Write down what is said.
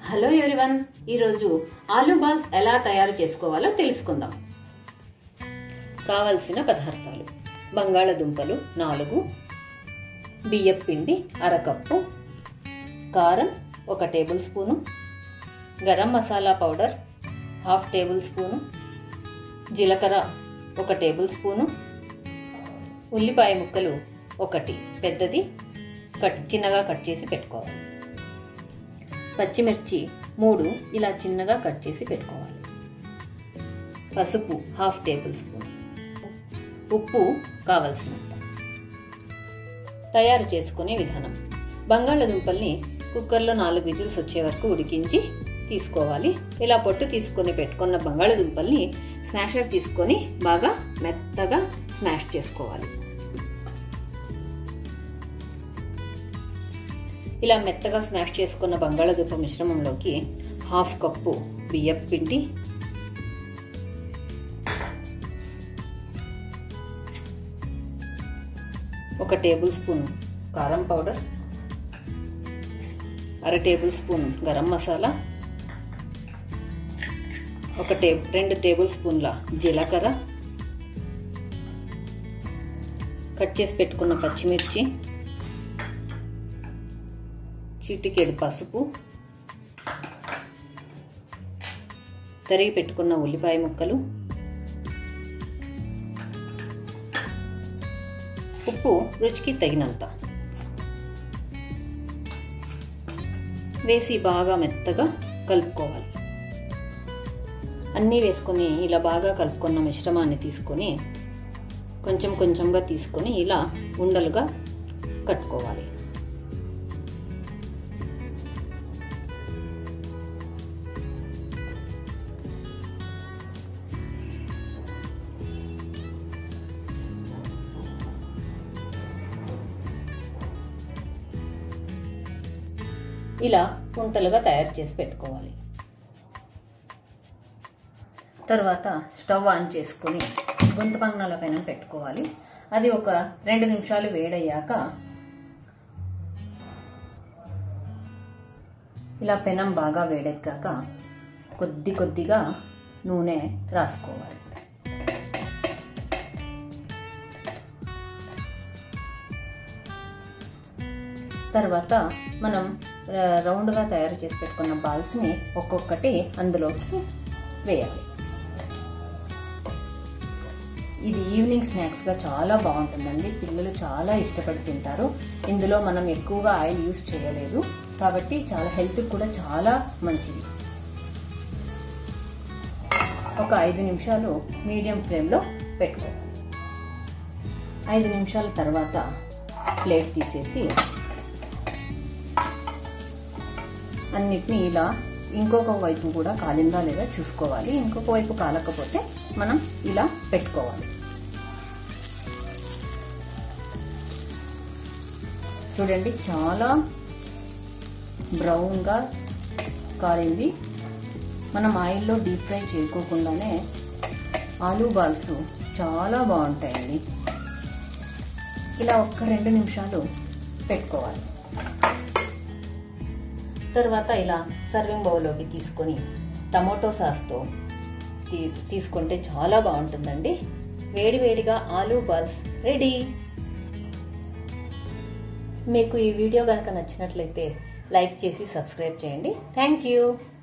hello everyone ఈరోజు aloo balls ఎలా తయారు చేసుకోవాలో తెలుసుకుందాం కావలసిన పదార్థాలు బంగాళదుంపలు నాలుగు బియ్యం పిండి అరకప్పు కారం ఒక tablespoon garam masala powder half tablespoon జీలకర్ర ఒక టేబుల్ స్పూను ఉల్లిపాయ ముక్కలు ఒకటి పెద్దది కట్ చిన్నగా కట్ చేసి పెట్టుకోవాలి పచ్చిమిర్చి మూడు ఇలా చిన్నగా కట్ చేసి పెట్టుకోవాలి పసుపు హాఫ్ టేబుల్ స్పూన్ ఉప్పు కావలసినంత తయారు చేసుకునే విధానం బంగాళదుంపల్ని కుక్కర్లో నాలుగు విజిల్స్ వచ్చే వరకు ఉడికించి తీసుకోవాలి ఇలా పొట్టు తీసుకొని పెట్టుకున్న బంగాళదుంపల్ని స్మాషర్ తీసుకొని బాగా మెత్తగా స్మాష్ చేసుకోవాలి ఇలా మెత్తగా స్మాష్ చేసుకున్న బంగాళదుంప మిశ్రమంలోకి హాఫ్ కప్పు బియ్యం పిండి ఒక టేబుల్ స్పూన్ కారం పౌడర్ అర టేబుల్ స్పూన్ గరం మసాలా ఒక టే రెండు టేబుల్ స్పూన్ల జీలకర్ర కట్ చేసి పెట్టుకున్న పచ్చిమిర్చి చిటికెడు పసుపు తరిగి పెట్టుకున్న ఉల్లిపాయ ముక్కలు ఉప్పు రుచికి తగినంత వేసి బాగా మెత్తగా కలుపుకోవాలి అన్నీ వేసుకొని ఇలా బాగా కలుపుకున్న మిశ్రమాన్ని తీసుకొని కొంచెం కొంచెంగా తీసుకొని ఇలా ఉండలుగా కట్టుకోవాలి ఇలా ఉంటలుగా తయారు చేసి పెట్టుకోవాలి తర్వాత స్టవ్ ఆన్ చేసుకొని గుంత పంగనాల పైన పెట్టుకోవాలి అది ఒక రెండు నిమిషాలు వేడయ్యాక ఇలా పెనం బాగా వేడెక్కాక కొద్ది కొద్దిగా నూనె రాసుకోవాలి తర్వాత మనం రౌండ్గా తయారు చేసి పెట్టుకున్న బాల్స్ని ఒక్కొక్కటి అందులోకి వేయాలి ఇది ఈవినింగ్ స్నాక్స్గా చాలా బాగుంటుందండి పిల్లలు చాలా ఇష్టపడి తింటారు ఇందులో మనం ఎక్కువగా ఆయిల్ యూస్ చేయలేదు కాబట్టి చాలా హెల్త్కి కూడా చాలా మంచిది ఒక ఐదు నిమిషాలు మీడియం ఫ్లేమ్లో పెట్టుకోవాలి ఐదు నిమిషాల తర్వాత ప్లేట్ తీసేసి అన్నిటినీ ఇలా ఇంకొక వైపు కూడా కాలిందా లేదా చూసుకోవాలి ఇంకొక వైపు కాలకపోతే మనం ఇలా పెట్టుకోవాలి చూడండి చాలా బ్రౌన్గా కాలింది మనం ఆయిల్లో డీప్ ఫ్రై చేసుకోకుండానే ఆలూ బాల్స్ చాలా బాగుంటాయండి ఇలా ఒక్క రెండు నిమిషాలు పెట్టుకోవాలి తర్వాత ఇలా సర్వింగ్ బౌల్లోకి తీసుకొని టమాటో సాస్తో తీ తీసుకుంటే చాలా బాగుంటుందండి వేడివేడిగా ఆలూ బాల్స్ రెడీ మీకు ఈ వీడియో కనుక నచ్చినట్లయితే లైక్ చేసి సబ్స్క్రైబ్ చేయండి థ్యాంక్ యూ